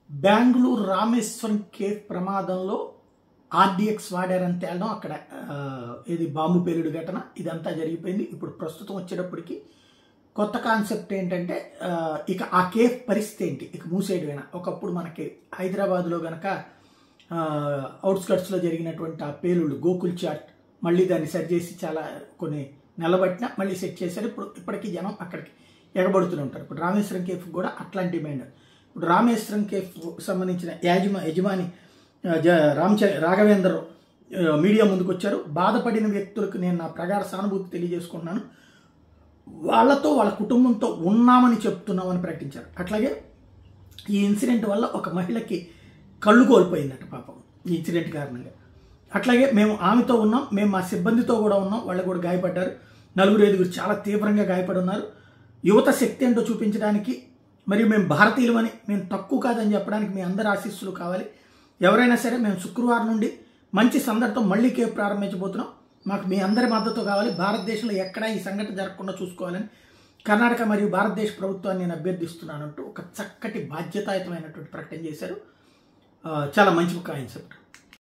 Bengaluru Rameshwaram cafe ప్రమాదంలో RDX వాడారని తేలడం అక్కడ ఆ, ఇది బాంబు పేలుడు ఘటన ఇదంతా జరిగిపోయింది ఇప్పుడు ప్రస్తుతం వచ్చేటప్పటికి కొత్త కాన్సెప్ట్ ఏంటంటే ఆ, ఇక ఆ కేఫ్ పరిస్థితి ఏంటి ఇక మూసేయడమేనా ఒకప్పుడు మనకి హైదరాబాద్లో గనక అవుట్స్కట్స్లో జరిగినటువంటి ఆ పేలుళ్ళు గోకుల్ చాట్ మళ్ళీ దాన్ని సరి చేసి చాలా కొన్ని నిలబట్టిన మళ్ళీ సెట్ చేశారు ఇప్పుడు ఇప్పటికీ జనం అక్కడికి ఎగబడుతూనే ఉంటారు ఇప్పుడు రామేశ్వరం కేఫ్ కూడా అట్లాంటి డిమాండ్ ఇప్పుడు రామేశ్వరం కేఫ్ సంబంధించిన యాజమా యజమాని ఆ, జ రామచ రాఘవేంద్ర ఆ, మీడియా ముందుకు వచ్చారు బాధపడిన వ్యక్తులకు నేను నా ప్రగాఢ సానుభూతి తెలియజేసుకుంటున్నాను వాళ్ళతో వాళ్ళ కుటుంబంతో ఉన్నామని చెప్తున్నామని ప్రకటించారు అట్లాగే ఈ ఇన్సిడెంట్ వల్ల ఒక మహిళకి కళ్ళు కోల్పోయిందట పాపం ఈ ఇన్సిడెంట్ కారణంగా అట్లాగే మేము ఆమెతో ఉన్నాం మేము మా సిబ్బందితో కూడా ఉన్నాం వాళ్ళు కూడా గాయపడ్డారు నలుగురు ఐదుగురు చాలా తీవ్రంగా గాయపడి ఉన్నారు యువత శక్తి ఏంటో చూపించడానికి మరియు మేము భారతీయులమని మేము తక్కువ కాదని చెప్పడానికి మీ అందరి ఆశీస్సులు కావాలి ఎవరైనా సరే మేము శుక్రవారం నుండి మంచి సందర్భం మళ్ళీ కేపు ప్రారంభించబోతున్నాం మాకు మీ అందరి మద్దతు కావాలి భారతదేశంలో ఎక్కడా ఈ సంఘటన జరగకుండా చూసుకోవాలని కర్ణాటక మరియు భారతదేశ ప్రభుత్వాన్ని నేను అభ్యర్థిస్తున్నానంటూ ఒక చక్కటి బాధ్యతాయుతమైనటువంటి ప్రకటన చేశారు ఆ, చాలా మంచి కాన్సెప్ట్